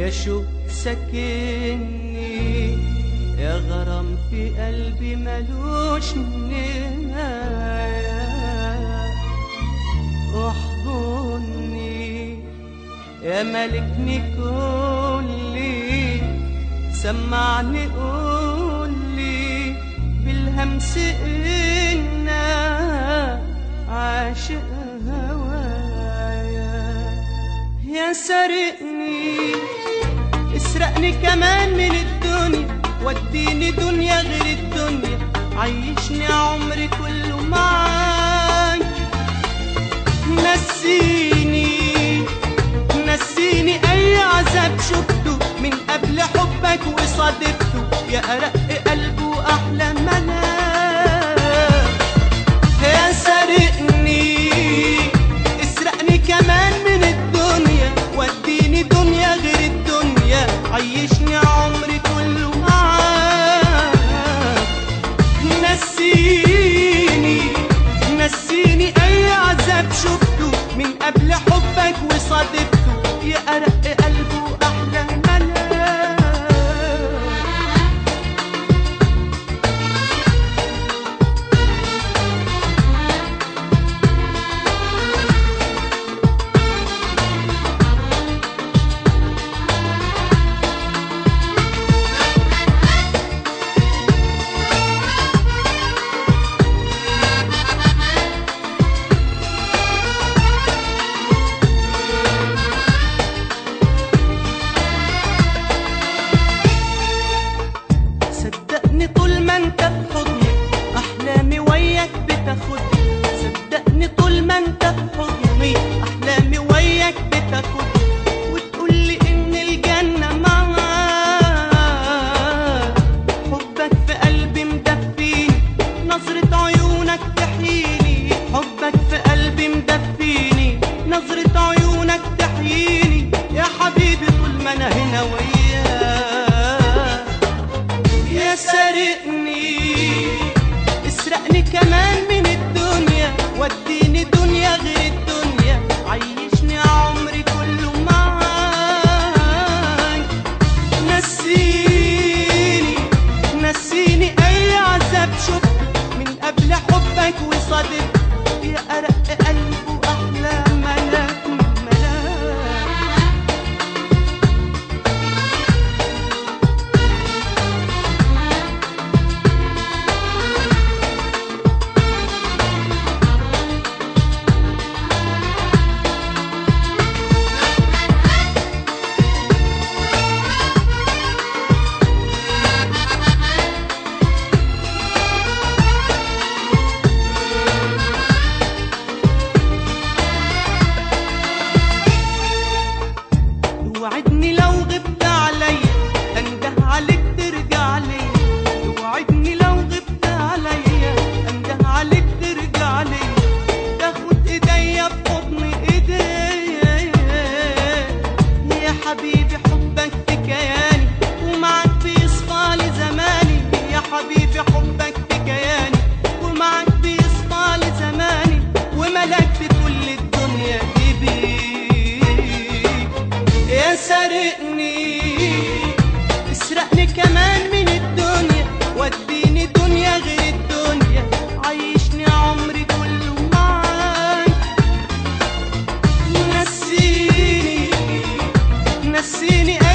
يا شو سكني يا غرام في قلبي ملوش نهاية احضني يا ملكني كلي سمعني قولي بالهمس إنا عاشق هوايا يا سرقني اسرقني كمان من الدنيا وديني دنيا غير الدنيا عيشني عمري كله معاك نسيني نسيني اي عذاب شفته من قبل حبك وصادفته يا ارق قلب واحلى ملاك يا سرقني اسرقني كمان من الدنيا وديني دنيا غير الدنيا عيشني عمري كله معاك نسيني نسيني اي عذاب شفته من قبل حبك وصادفته يا ارق قلب واحلى ملاك صدقني طول ما انت في حضني احلامي وياك بتاخدني صدقني طول ما انت في حضني احلامي وياك بتاخدني وتقولي ان الجنه معاك حبك في قلبي مدفيني نظرة عيونك تحييني حبك في قلبي مدفيني نظرة عيونك تحييني يا حبيبي طول ما انا هنا وياك يا سارقني اسرقني كمان من الدنيا وديني دنيا غير الدنيا عيشني عمري كله معاك نسيني نسيني اي عذاب شفته من قبل حبك وصادفت يا ارق قلب واحلى ملاك ملاك توعدني لو غبت عليا انده عليك ترجع ليا توعدني لو غبت عليا انده عليك ترجع ليا تاخد ايديا بحضن ايديا يا حبيبي حبك في كياني ومعك بيصفى لي زماني يا حبيبي حبك في كياني ومعك بيصفى لي زماني وملكت كل الدنيا دي بيك يا سارقني اسرقني كمان من الدنيا وديني دنيا غير الدنيا عيشني عمري كله معاك نسيني نسيني